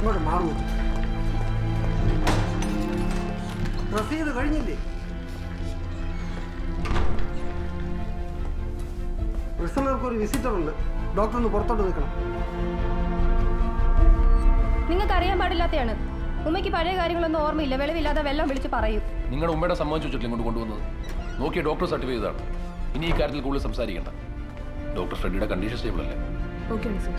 ഇങ്ങോട്ട് മാറുന്നു റസീത് കഴിഞ്ഞില്ലേ റിസണർക്ക് ഒരു വിസിറ്റർ ഉണ്ട് ഡോക്ടർ ഒന്ന് പുറത്തോട്ട് നിൽക്കണം നിങ്ങൾക്ക് അറിയാൻ പാടില്ലാത്തയാണ് ഉമ്മയ്ക്ക് പഴയ കാര്യങ്ങളൊന്നും ഓർമ്മയില്ല വെളിവില്ലാതെ വെള്ളം വിളിച്ച് പറയും നിങ്ങളുടെ ഉമ്മയുടെ സമ്മതം ചോദിച്ചിട്ടില്ല ഇങ്ങോട്ട് കൊണ്ടുവന്നത് നോക്കിയ ഡോക്ടർ സർട്ടിഫൈ ചെയ്തതാണ് ഇനി ഈ കാര്യത്തിൽ കൂടുതൽ സംസാരിക്കണ്ട ഡോക്ടർ ഫ്രെഡിയുടെ കണ്ടീഷൻ സ്റ്റേബിൾ അല്ലേ ഓക്കെ സർ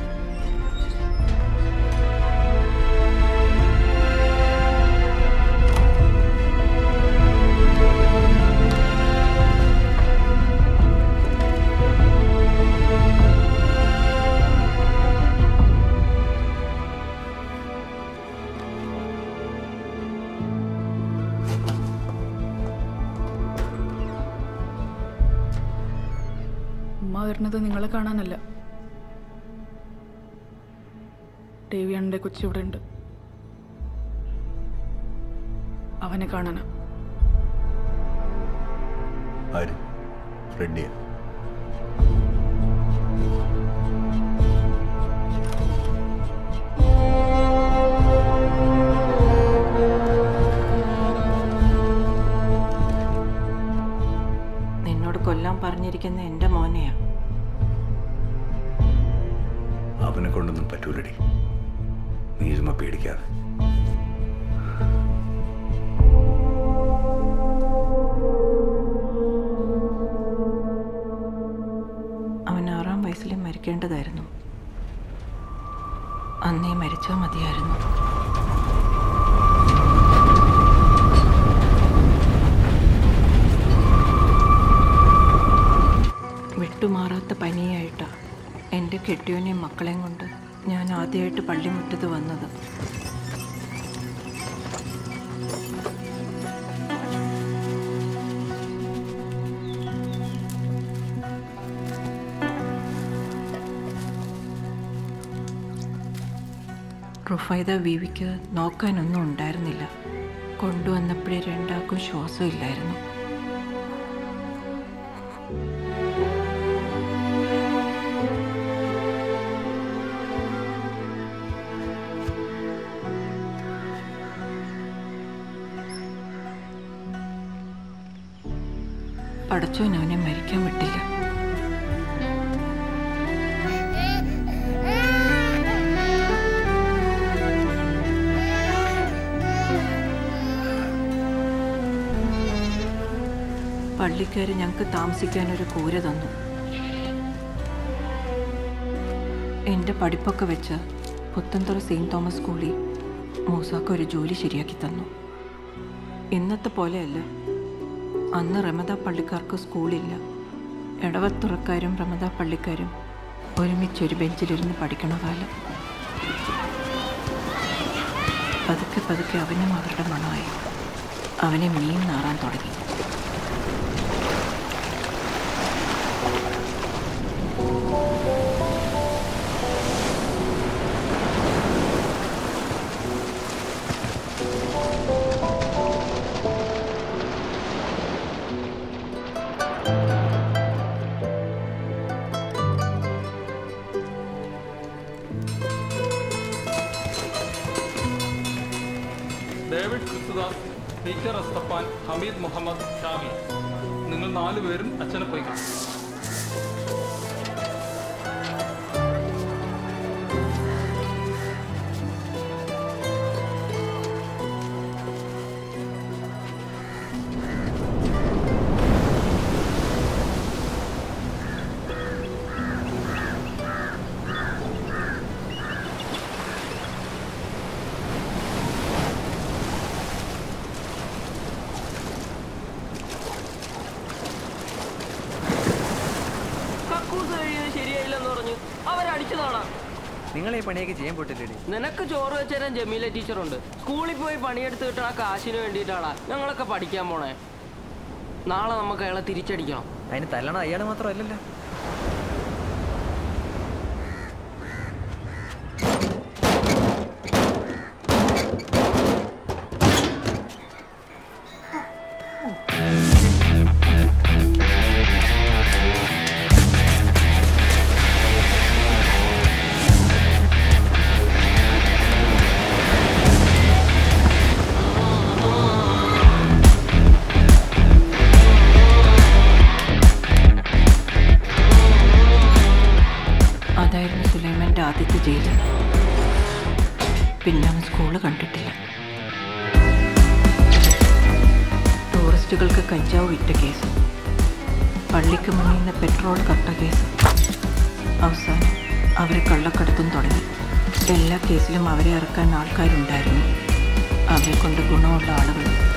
ഉമ്മ വരുന്നത് നിങ്ങളെ കാണാനല്ല ദേവിയാണിൻ്റെ കൊച്ചി ഇവിടെ ഉണ്ട് അവനെ കാണാനാ ആര് ഫ്രെഡിയ നിന്നോട് കൊല്ലാൻ പറഞ്ഞിരിക്കുന്ന എൻ്റെ മോനെയാ അവനെ കൊണ്ടൊന്നും പറ്റൂലടി നീ ചുമ്മാ പേടിക്കാതെ അവൻ ആറാം വയസ്സിൽ മരിക്കേണ്ടതായിരുന്നു അന്നേ മരിച്ചാൽ മതിയായിരുന്നു വിട്ടുമാറാത്ത പനിയായിട്ടാ എൻ്റെ കെട്ടിയോനെയും മക്കളെയും കൊണ്ട് ഞാൻ ആദ്യമായിട്ട് പള്ളിമുറ്റത്ത് വന്നത് റുഫൈദ ബീവിക്ക് നോക്കാനൊന്നും ഉണ്ടായിരുന്നില്ല കൊണ്ടുവന്നപ്പോഴേ രണ്ടാൾക്കും ശ്വാസം ഇല്ലായിരുന്നു പടച്ചോൻ അവനെ മരിക്കാൻ വിട്ടില്ല പള്ളിക്കാർ ഞങ്ങൾക്ക് താമസിക്കാൻ ഒരു കൂര തന്നു എൻ്റെ പഠിപ്പൊക്കെ വെച്ച് പുത്തൻതുറ സെയിൻറ് തോമസ് സ്കൂളിൽ മൂസാക്ക് ഒരു ജോലി ശരിയാക്കി തന്നു ഇന്നത്തെ പോലെയല്ല അന്ന് റമദ പള്ളിക്കാർക്ക് സ്കൂളില്ല ഇടവത്തുറക്കാരും റമദ പള്ളിക്കാരും ഒരുമിച്ചൊരു ബെഞ്ചിലിരുന്ന് പഠിക്കണ കാലം പതുക്കെ പതുക്കെ അവനും അവരുടെ മണമായി അവനെ മീൻ നാറാൻ തുടങ്ങി ഡേവിഡ് ക്രിസ്തുദാസ് പീറ്റർ അസ്തപ്പാൻ ഹമീദ് മുഹമ്മദ് ഷാമി നിങ്ങൾ നാലുപേരും അച്ഛനെ പോയി കാണും കക്കൂസ് കഴിയത് ശരിയായില്ലെന്ന് പറഞ്ഞു അവരടിച്ചതാണാ നിങ്ങൾ ഈ പണിയൊക്കെ ചെയ്യാൻ പോയിട്ടില്ലേ നിനക്ക് ചോറ് വെച്ചുതരാൻ ജമീല ടീച്ചറുണ്ട് സ്കൂളിൽ പോയി പണിയെടുത്ത് കിട്ടണ കാശിന് വേണ്ടിയിട്ടാണ് ഞങ്ങളൊക്കെ പഠിക്കാൻ പോണേ നാളെ നമുക്ക് അയാളെ തിരിച്ചടിക്കണം അതിന് തല്ലണം അയാൾ മാത്രമല്ലല്ലോ ആ പിന്നെ അവൻ സ്കൂള് കണ്ടിട്ടില്ല ടൂറിസ്റ്റുകൾക്ക് കഞ്ചാവ് വിറ്റ കേസ് പള്ളിക്ക് മുന്നിൽ നിന്ന് പെട്രോൾ കട്ട കേസ് അവസാനം അവർ കള്ളക്കടത്തും തുടങ്ങി എല്ലാ കേസിലും അവരെ ഇറക്കാൻ ആൾക്കാരുണ്ടായിരുന്നു അവരെ കൊണ്ട് ഗുണമുള്ള ആളുകൾ